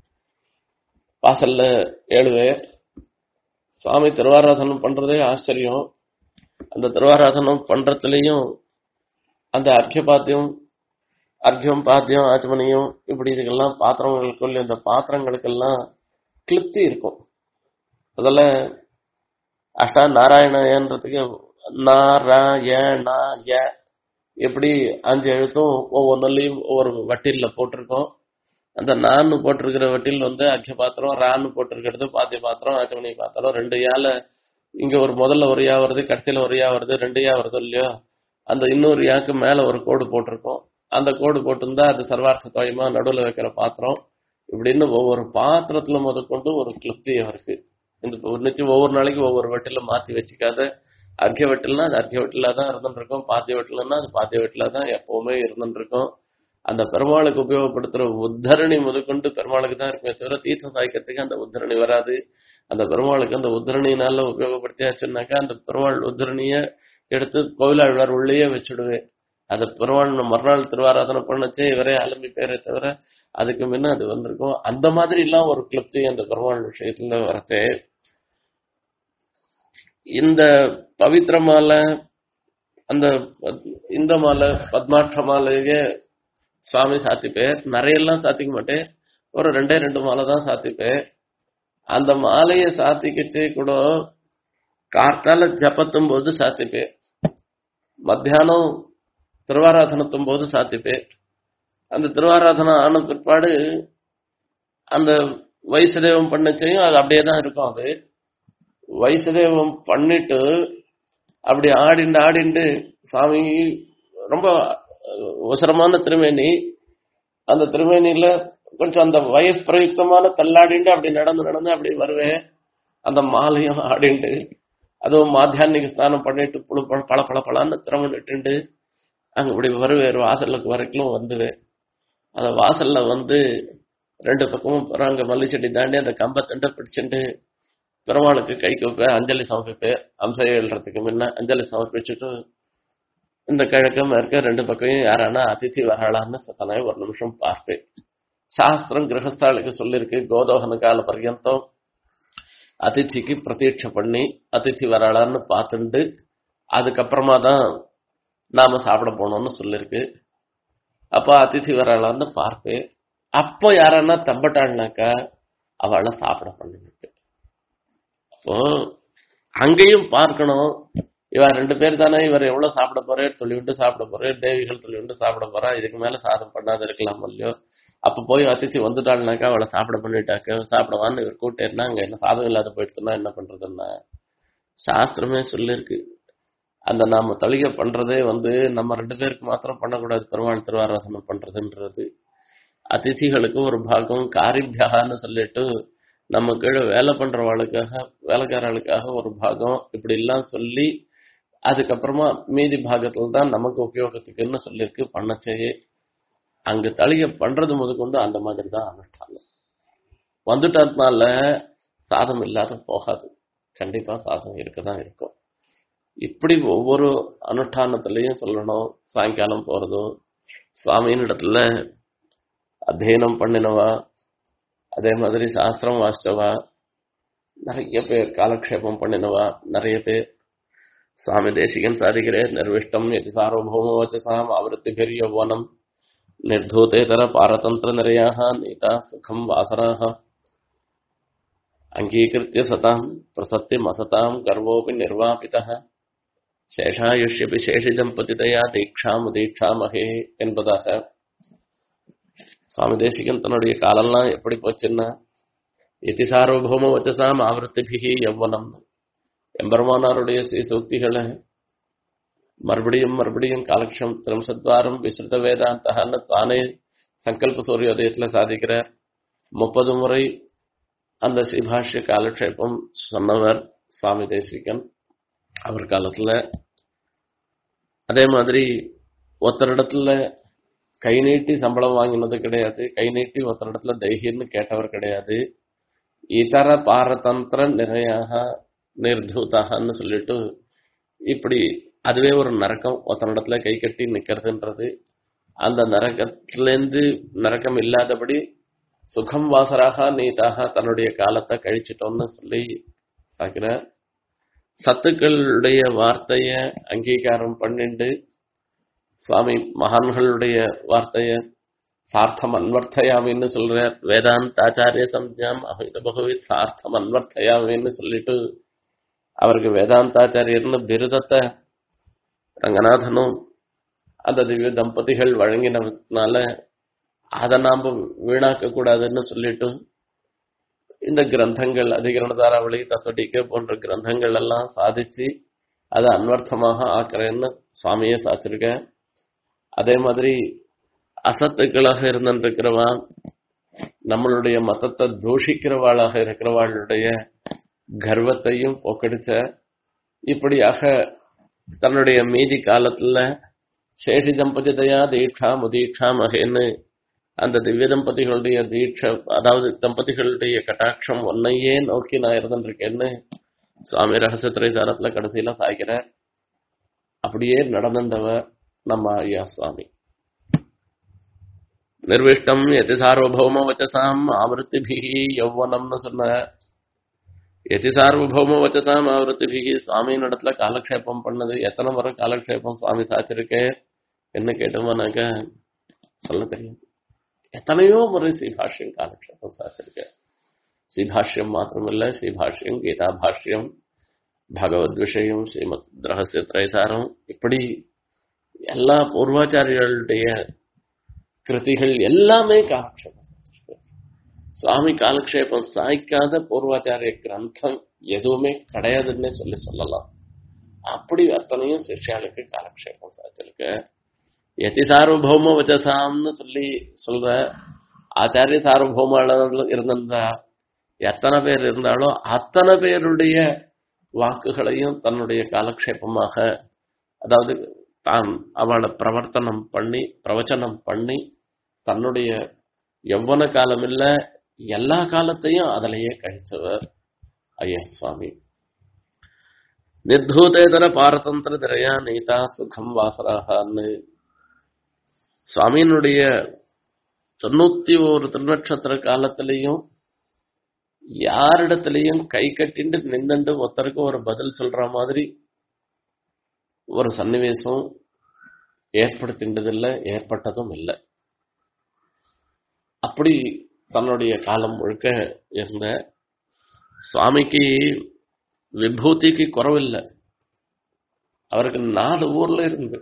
வாசல்ல ஏழுவே சுவாமி திருவாராதனம் பண்றதே ஆச்சரியம் அந்த திருவாராதனம் பண்றதுலயும் அந்த அர்க்கியபாத்தியம் அர்க்கியம் பாத்தியம் ஆச்சமனியம் இப்படி இதுக்கெல்லாம் பாத்திரங்களுக்குள்ள இந்த பாத்திரங்களுக்கெல்லாம் கிளிப்தி இருக்கும் அதில் அஷ்டா நாராயணன்றதுக்கு நாராயணாய எப்படி அஞ்சு எழுத்தும் ஒவ்வொன்றுலையும் ஒவ்வொரு வட்டிலில் போட்டிருக்கோம் அந்த நான்னு போட்டிருக்கிற வட்டில் வந்து அக்கிய பாத்திரம் ரான்னு போட்டிருக்கிறது பாத்திய பாத்திரம் ஆச்சமணி பாத்திரம் ரெண்டு யால இங்க ஒரு முதல்ல ஒரு யா வருது கடைசியில ஒரு யா வருது ரெண்டு யா வருது இல்லையோ அந்த இன்னொரு யாக்கு மேல ஒரு கோடு போட்டிருக்கோம் அந்த கோடு போட்டிருந்தா அது சர்வார்த்த தோயமா நடுவில் வைக்கிற பாத்திரம் இப்படின்னு ஒவ்வொரு பாத்திரத்துல முதற்கொண்டு ஒரு கிளிப்தி அவருக்கு இந்த நிச்சயம் ஒவ்வொரு நாளைக்கு ஒவ்வொரு வட்டில மாத்தி வச்சுக்காத அர்க்கிய வெட்டில்னா அது அர்க்கிய வெட்டிலா தான் இருந்துட்டு இருக்கும் பாத்திய வெட்டிலன்னா அது பாத்திய வெட்டிலா தான் எப்பவுமே இருந்துட்டு இருக்கும் அந்த பெருமாளுக்கு உபயோகப்படுத்துற உத்தரணி முதற்கொண்டு பெருமாளுக்கு தான் இருக்குமே தவிர தீர்த்தம் சாய்க்கிறதுக்கு அந்த உத்தரணி வராது அந்த பெருமாளுக்கு அந்த உத்தரணினால உபயோகப்படுத்தியாச்சுன்னாக்கா அந்த பெருமாள் உத்தரணிய எடுத்து கோவிலாழ்வார் உள்ளேயே வச்சுடுவேன் அதை பெருமாள் மறுநாள் திருவாராதனை பண்ணச்சே இவரே அலம்பி பேரே தவிர அதுக்கு முன்ன அது வந்திருக்கும் அந்த மாதிரி எல்லாம் ஒரு கிளப்தி அந்த பெருமாள் விஷயத்துல வரச்சே இந்த பவித்திரமால அந்த இந்த மாலை பத்மாட்ச மாலையே சுவாமி சாத்திப்பேன் நிறைய எல்லாம் சாத்திக்க மாட்டேன் ஒரு ரெண்டே ரெண்டு மாலை தான் சாத்திப்பேன் அந்த மாலையை சாத்திக்கிச்சு கூட கார்த்தால ஜபத்தும் போது சாத்திப்பேன் மத்தியானம் திருவாராதனத்தும் போது சாத்திப்பேன் அந்த திருவாராதனம் ஆன பிற்பாடு அந்த வைசுதேவம் பண்ணச்சையும் அது அப்படியே தான் இருக்கும் அது வைசுதேவம் பண்ணிட்டு அப்படி ஆடிண்டு ஆடிண்டு சாமி ரொம்ப அவசரமான திருமேனி அந்த திருமேனியில கொஞ்சம் அந்த வயப்பிரயுக்தமான தள்ளாடிண்டு அப்படி நடந்து நடந்து அப்படி வருவேன் அந்த மாலையும் ஆடிண்டு அதுவும் மாத்தியானிக ஸ்நானம் பண்ணிட்டு புழு பழ பள பள பழன்னு திறமை நிட்டுண்டு அங்க இப்படி வருவேன் வாசலுக்கு வரைக்கும் வந்துவேன் அந்த வாசல்ல வந்து ரெண்டு பக்கமும் அங்க மல்லி செடி தாண்டி அந்த கம்பத்தண்டை பிடிச்சிட்டு பெருமாளுக்கு கைக்கு வைப்பேன் அஞ்சலி சமர்ப்பிப்பேன் அம்சம் எழுறதுக்கு முன்ன அஞ்சலி சமர்ப்பிச்சுட்டு இந்த கிழக்கு மேற்க ரெண்டு பக்கம் யாரானா அதிதி வராளான்னு சத்தனாய் ஒரு நிமிஷம் பார்ப்பேன் சாஸ்திரம் கிரகஸ்தாளுக்கு சொல்லியிருக்கு கோதோகன கால பர்யந்தம் அதிதிக்கு பிரதீட்சை பண்ணி அதிதி வராளான்னு பார்த்துண்டு அதுக்கப்புறமா தான் நாம சாப்பிட போனோம்னு சொல்லியிருக்கு அப்ப அதிதி வராளான்னு பார்ப்பேன் அப்போ யாரன்னா தம்பட்டாள்னாக்கா அவளை சாப்பிட பண்ணிவிட்டு அப்போ அங்கேயும் பார்க்கணும் இவர் ரெண்டு பேர் தானே இவர் எவ்வளவு சாப்பிட போறார் சொல்லிவிட்டு சாப்பிட போறார் தேவிகள் சொல்லிவிட்டு சாப்பிட போறா இதுக்கு மேல சாதம் பண்ணாத இருக்கலாம் இல்லையோ அப்ப போய் அதித்தி வந்துட்டாள்னாக்கா அவளை சாப்பிட பண்ணிட்டாக்க சாப்பிடவான்னு இவர் கூட்டேன்னா அங்க என்ன சாதம் இல்லாத போயிடுச்சுன்னா என்ன பண்றதுன்னா சாஸ்திரமே சொல்லியிருக்கு அந்த நாம தளிகை பண்றதே வந்து நம்ம ரெண்டு பேருக்கு மாத்திரம் பண்ணக்கூடாது பெருமாள் திருவாராசனம் பண்றதுன்றது அதிதிகளுக்கு ஒரு பாகம் காரிபியான்னு சொல்லிட்டு நம்ம கீழே வேலை பண்றவாளுக்காக வேலைக்காரர்களுக்காக ஒரு பாகம் இப்படி எல்லாம் சொல்லி அதுக்கப்புறமா மீதி பாகத்துல தான் நமக்கு உபயோகத்துக்குன்னு சொல்லியிருக்கு பண்ணச்சேயே அங்க தளிகை பண்றது முதற்கொண்டு அந்த மாதிரி தான் அனுஷ்டானம் வந்துட்டதுனால சாதம் இல்லாத போகாது கண்டிப்பா சாதம் இருக்கதான் இருக்கும் இப்படி ஒவ்வொரு அனுஷ்டானத்திலையும் சொல்லணும் சாயங்காலம் போறதும் சுவாமியின் இடத்துல அத்தியனம் பண்ணினவா அதே மாதிரி சாஸ்திரம் வாசிச்சவா நிறைய பேர் காலக்ஷேபம் பண்ணினவா நிறைய பேர் சுவாமி தேசிகன் சாதிக்கிறே நிர்விஷ்டம் எதி சார்வபௌம வச்சசாம் ஆவருத்திபிர் யௌவனம் निर्धूतेतर पारतन्त्रनिरयाः नीता सुखम् वासराः अङ्गीकृत्य सताम् प्रसत्यमसताम् गर्वोऽपि निर्वापितः சேஷாயுஷ்யபி சேஷிதம்பதிதயா தீட்சாம் தீட்சாமகே என்பதாக சுவாமி தேசிகன் தன்னுடைய காலம்லாம் எப்படி போச்சுன்னா எதி சார்வபௌம வச்சசாம் ஆவருத்திபிகி யௌவனம் எம்பெருமானாருடைய சூக்திகளை மறுபடியும் மறுபடியும் காலக்ஷம் திரம்சத்வாரம் விஸ்ருத வேதாந்தகன்னு தானே சங்கல்ப சூரியோதயத்தில் சாதிக்கிறார் முப்பது முறை அந்த சிபாஷ்ய காலக்ஷேபம் சொன்னவர் சுவாமி தேசிகன் அவர் காலத்துல அதே மாதிரி ஒருத்தரிடத்துல கை நீட்டி சம்பளம் வாங்கினது கிடையாது கை நீட்டி ஒருத்தரிடத்துல தைகியம்னு கேட்டவர் கிடையாது இதர பாரதந்திர நிறையாக நிர்தூதாகன்னு சொல்லிட்டு இப்படி அதுவே ஒரு நரக்கம் ஒருத்தனிடத்துல கை கட்டி நிக்கிறதுன்றது அந்த நரக்கத்திலேருந்து நரக்கம் இல்லாதபடி சுகம் வாசராக நீதாக தன்னுடைய காலத்தை கழிச்சிட்டோம்னு சொல்லி சாக்கிற சத்துக்களுடைய வார்த்தைய அங்கீகாரம் பண்ணிண்டு சுவாமி மகான்களுடைய வார்த்தைய சார்த்தம் அன்வர்த்தயாமின்னு சொல்ற வேதாந்தாச்சாரிய சம்ஜாம் அஹித பகவத் சார்த்தம் அன்வர்த்தயாமின்னு சொல்லிட்டு அவருக்கு வேதாந்தாச்சாரியர்னு பிருதத்தை ரங்கநாதனும் அந்த திவ்ய தம்பதிகள் வழங்கினதுனால அதை நாம வீணாக்க கூடாதுன்னு சொல்லிட்டு இந்த கிரந்தங்கள் அதிகரணதாராவளி தத்துவடிக்க போன்ற கிரந்தங்கள் எல்லாம் சாதிச்சு அதை அன்வர்த்தமாக ஆக்குறேன்னு சுவாமியே சாச்சிருக்க அதே மாதிரி அசத்துக்களாக இருந்திருக்கிறவா நம்மளுடைய மதத்தை தூஷிக்கிறவாளாக இருக்கிறவாளுடைய கர்வத்தையும் போக்கடிச்ச இப்படியாக தன்னுடைய மீதி காலத்துல சேஷி தம்பதிதையா தீட்சா முதீட்சா மகேன்னு அந்த திவ்ய தம்பதிகளுடைய தீட்சை அதாவது தம்பதிகளுடைய கட்டாட்சம் ஒன்னையே நோக்கி நான் இருந்துருக்கேன்னு சுவாமி ரகசிய திரைசாரத்துல கடைசியில சாய்க்கிறார் அப்படியே நடந்தவர் நம்ம ஐயா சுவாமி நிர்விஷ்டம் எதி சார்வபௌம வச்சசாம் ஆவருத்திபிகி யௌவனம்னு சொன்ன எதி சார்வபௌம வச்சசாம் ஆவருத்திபிகி சுவாமியின் இடத்துல காலக்ஷேபம் பண்ணது எத்தனை முறை காலக்ஷேபம் சுவாமி சாச்சிருக்கே என்ன கேட்டோமானாக்க சொல்ல தெரியும் எத்தனையோ முறை ஸ்ரீபாஷ்யம் காலக்ஷேபம் சாச்சிருக்க ஸ்ரீபாஷ்யம் மாத்திரமில்ல ஸ்ரீபாஷ்யம் கீதா பாஷ்யம் பகவத் விஷயம் ஸ்ரீமத் ரகசிய திரைசாரம் இப்படி எல்லா பூர்வாச்சாரியர்களுடைய கிருதிகள் எல்லாமே காலக்ஷேபம் சுவாமி காலக்ஷேபம் சாய்க்காத பூர்வாச்சாரிய கிரந்தம் எதுவுமே கிடையாதுன்னு சொல்லி சொல்லலாம் அப்படி அத்தனையும் சிஷ்யாளுக்கு காலக்ஷேபம் சாய்ச்சிருக்கு எதி சார்வபௌம வச்சசாம்னு சொல்லி சொல்ற ஆச்சாரிய சார்வபௌமால இருந்திருந்தா எத்தனை பேர் இருந்தாலும் அத்தனை பேருடைய வாக்குகளையும் தன்னுடைய காலக்ஷேபமாக அதாவது தான் அவளை பிரவர்த்தனம் பண்ணி பிரவச்சனம் பண்ணி தன்னுடைய எவ்வன காலம் இல்ல எல்லா காலத்தையும் அதிலேயே கழிச்சவர் ஐயா சுவாமி நிர்தூதேதர பாரதந்திர திரையா நீதா சுகம் வாசராகான்னு சுவாமியினுடைய தொண்ணூத்தி ஒரு திருநட்சத்திர காலத்திலையும் யாரிடத்திலையும் கை கட்டிண்டு நின்னுண்டு ஒருத்தருக்கு ஒரு பதில் சொல்ற மாதிரி ஒரு சன்னிவேசம் ஏற்படுத்தின்றதில்லை ஏற்பட்டதும் இல்லை அப்படி தன்னுடைய காலம் முழுக்க இருந்த சுவாமிக்கு விபூதிக்கு குறவில்லை அவருக்கு நாலு ஊர்ல இருந்து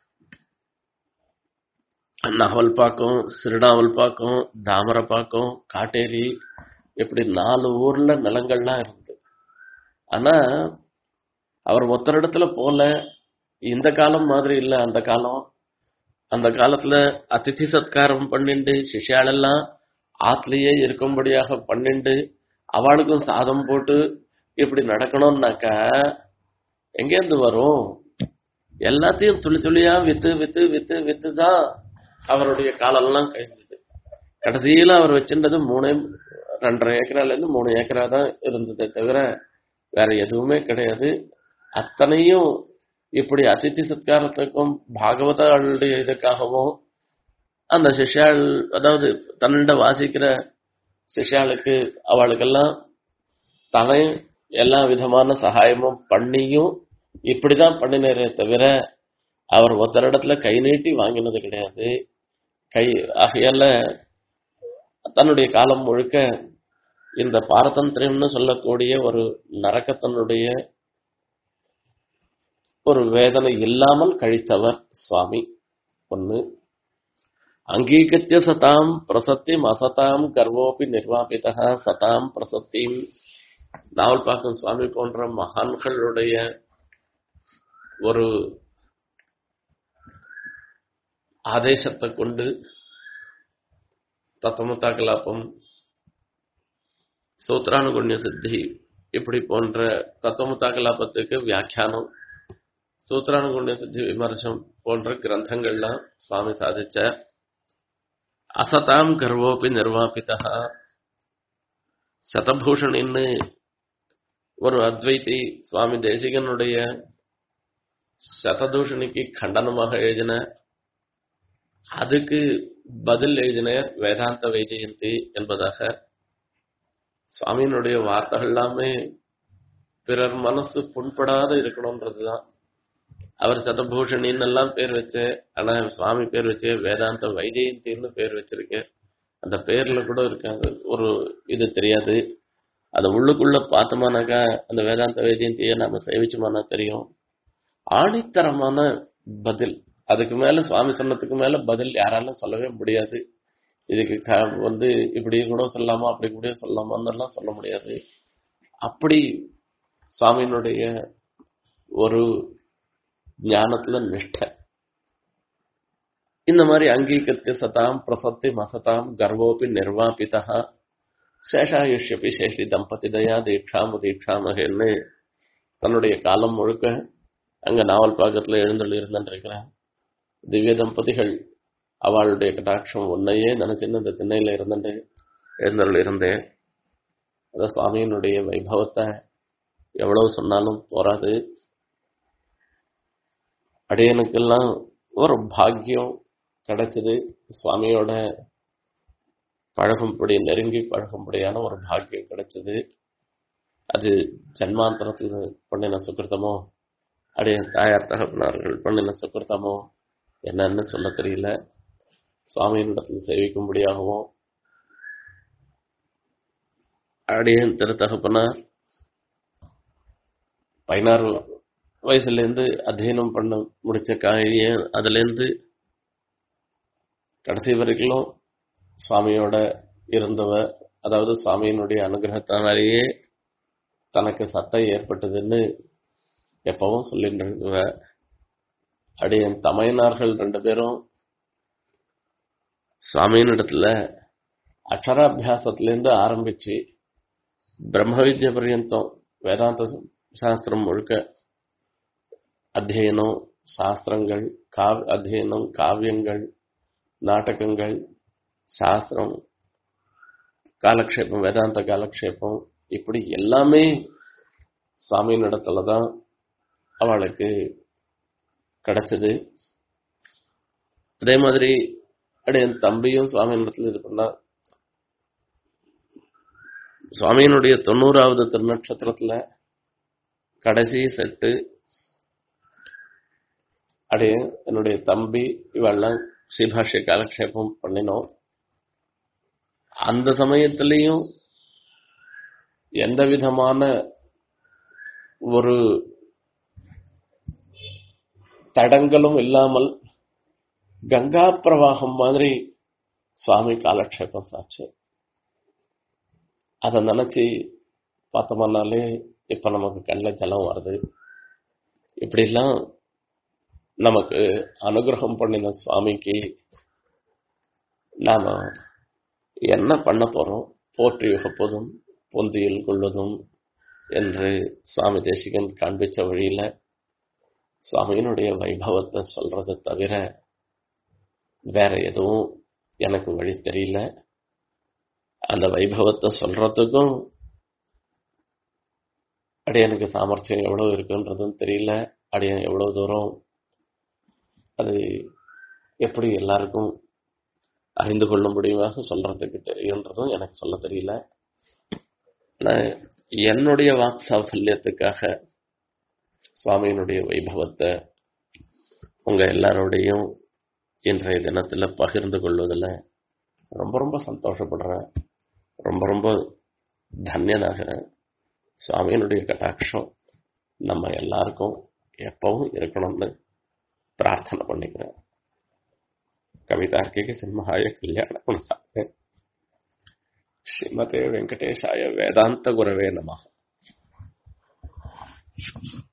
நாவல்பாக்கம் சிறுநாவல்பாக்கம் தாமரைப்பாக்கம் காட்டேரி இப்படி நாலு ஊர்ல நிலங்கள்லாம் இருந்து ஆனா அவர் ஒத்தரிடத்துல போல இந்த காலம் மாதிரி இல்ல அந்த காலம் அந்த காலத்துல அதிதி சத்காரம் பண்ணிண்டு சிஷ்யாலெல்லாம் ஆத்துலயே இருக்கும்படியாக பண்ணிண்டு அவளுக்கும் சாதம் போட்டு இப்படி நடக்கணும்னாக்கா எங்கேருந்து வரும் எல்லாத்தையும் துளி துளியா வித்து வித்து வித்து வித்து தான் அவருடைய காலம்லாம் கழிஞ்சது கடைசியில அவர் வச்சிருந்தது மூணு ரெண்டரை ஏக்கரால இருந்து மூணு ஏக்கரா தான் இருந்ததே தவிர வேற எதுவுமே கிடையாது அத்தனையும் இப்படி அதிதி சத்காரத்துக்கும் பாகவதாளுடைய இதுக்காகவும் அந்த சிஷ்யாள் அதாவது தன்னிட வாசிக்கிற சிஷ்யாளுக்கு அவளுக்கெல்லாம் தனே எல்லா விதமான சகாயமும் பண்ணியும் இப்படிதான் பண்ணினரே தவிர அவர் ஒருத்தரிடத்துல கை நீட்டி வாங்கினது கிடையாது கை ஆகையால தன்னுடைய காலம் முழுக்க இந்த பாரதந்திரம்னு சொல்லக்கூடிய ஒரு நரக்கத்தனுடைய ஒரு வேதனை இல்லாமல் கழித்தவர் சுவாமி ஒண்ணு அங்கீகத்திய சதாம் பிரசத்திம் அசதாம் கர்வோபி நிர்வாபிதா சதாம் பிரசத்திம் நாவல் பாக்கம் சுவாமி போன்ற மகான்களுடைய ஒரு ஆதேசத்தை கொண்டு தத்துவமுத்தா கலாபம் சூத்ரானுகுண்ய சித்தி இப்படி போன்ற தத்துவமுத்தா கலாபத்துக்கு வியாக்கியானம் சூத்ரானுகுண்ய சித்தி விமர்சம் போன்ற கிரந்தங்கள்லாம் சுவாமி சாதிச்சார் அசதாம் கர்வோபி நிர்வாபிதா சதபூஷணின்னு ஒரு அத்வைதி சுவாமி தேசிகனுடைய சததூஷணிக்கு கண்டனமாக எழுதின அதுக்கு பதில் எழுதினர் வேதாந்த வைஜெயந்தி என்பதாக சுவாமியினுடைய வார்த்தைகள் எல்லாமே பிறர் மனசு புண்படாத இருக்கணும்ன்றதுதான் அவர் சதபூஷணின்னு எல்லாம் பேர் வச்சு ஆனா சுவாமி பேர் வச்சு வேதாந்த வைஜெயந்தின்னு பேர் வச்சிருக்கு அந்த பேர்ல கூட இருக்காது ஒரு இது தெரியாது அதை உள்ளுக்குள்ள பார்த்தோமானாக்கா அந்த வேதாந்த வைஜெயந்தியை நாம சேவிச்சோமானா தெரியும் ஆணித்தரமான பதில் அதுக்கு மேல சுவாமி சொன்னதுக்கு மேல பதில் யாராலும் சொல்லவே முடியாது இதுக்கு க- வந்து இப்படி கூட சொல்லலாமா அப்படி கூட சொல்லலாமான்னு சொல்ல முடியாது அப்படி சுவாமியினுடைய ஒரு ஞானத்துல நிஷ்டை இந்த மாதிரி அங்கீகரித்த சதாம் பிரசத்தி மசதாம் கர்வோபி நிர்வாபிதா சேஷாயுஷ்யபி சேஷி தம்பதி தயா தீட்சாம தீட்சாமகன்னு தன்னுடைய காலம் முழுக்க அங்க நாவல் பாக்கத்துல எழுந்தள்ளி இருந்திருக்கிறான் திவ்ய தம்பதிகள் அவளுடைய கட்டாட்சம் ஒன்னையே நினைச்சுன்னு இந்த திண்ணையில இருந்துட்டு எழுந்தருள் இருந்தேன் அத சுவாமியினுடைய வைபவத்தை எவ்வளவு சொன்னாலும் போராது அடியனுக்கெல்லாம் ஒரு பாக்கியம் கிடைச்சது சுவாமியோட பழகும்படி நெருங்கி பழகும்படியான ஒரு பாக்கியம் கிடைச்சது அது ஜன்மாந்தரத்தில் பண்ணின சுக்கிருத்தமோ அப்படியே தாயார் தகப்பனார்கள் பண்ணின சுக்கிருத்தமோ என்னன்னு சொல்ல தெரியல சுவாமியினிடத்தில் சேவிக்கும்படியாகவும் அடியேன் திருத்தகப்பனார் பதினாறு வயசுலேருந்து அத்தியனம் பண்ண முடிச்ச காரிய அதுலேருந்து கடைசி வரைக்கும் சுவாமியோட இருந்தவ அதாவது சுவாமியினுடைய அனுகிரகத்தினாலேயே தனக்கு சத்தம் ஏற்பட்டதுன்னு எப்பவும் சொல்லிட்டு இருந்தவ அப்படியே என் தமையனார்கள் ரெண்டு பேரும் சுவாமியின் இடத்துல அக்ஷராபியாசத்திலேருந்து ஆரம்பிச்சு பிரம்ம வித்ய பர்யந்தம் வேதாந்த சாஸ்திரம் முழுக்க அத்தியனம் சாஸ்திரங்கள் காவ் அத்தியனம் காவியங்கள் நாடகங்கள் சாஸ்திரம் காலக்ஷேபம் வேதாந்த காலக்ஷேபம் இப்படி எல்லாமே சுவாமியின் இடத்துல தான் அவளுக்கு கிடைச்சது அதே மாதிரி அப்படியே என் தம்பியும் சுவாமியின் இடத்துல இது பண்ணா சுவாமியினுடைய தொண்ணூறாவது திருநட்சத்திரத்துல கடைசி செட்டு அப்படியே என்னுடைய தம்பி இவெல்லாம் ஸ்ரீபாஷ்ய காலக்ஷேபம் பண்ணினோம் அந்த சமயத்திலையும் எந்த விதமான ஒரு தடங்களும் இல்லாமல் கங்கா பிரவாகம் மாதிரி சுவாமி காலக்ஷேபம் சாச்சு அதை நினைச்சு பார்த்தோம்னாலே இப்ப நமக்கு கண்ணில் ஜலம் வருது இப்படிலாம் நமக்கு அனுகிரகம் பண்ணின சுவாமிக்கு நாம என்ன பண்ண போறோம் போற்றி வகுப்பதும் பொந்தியில் கொள்வதும் என்று சுவாமி தேசிகன் காண்பிச்ச வழியில சுவாமியினுடைய வைபவத்தை சொல்றதை தவிர வேற எதுவும் எனக்கு வழி தெரியல அந்த வைபவத்தை சொல்றதுக்கும் அடியனுக்கு சாமர்த்தியம் எவ்வளவு இருக்குன்றதும் தெரியல அடியன் எவ்வளவு தூரம் அது எப்படி எல்லாருக்கும் அறிந்து கொள்ளும்படியாக சொல்றதுக்கு தெரியுன்றதும் எனக்கு சொல்ல தெரியல நான் என்னுடைய வாக் சாஃபல்யத்துக்காக சுவாமியினுடைய வைபவத்தை உங்க எல்லாரோடையும் இன்றைய தினத்துல பகிர்ந்து கொள்வதில் ரொம்ப ரொம்ப சந்தோஷப்படுறேன் ரொம்ப ரொம்ப தன்யனாகிறேன் சுவாமியினுடைய கட்டாட்சம் நம்ம எல்லாருக்கும் எப்பவும் இருக்கணும்னு பிரார்த்தனை பண்ணிக்கிறேன் கவிதார்க்கிக சிம்ஹாய கல்யாண குணசாமி ஸ்ரீமதே வெங்கடேஷாய வேதாந்த குரவே நம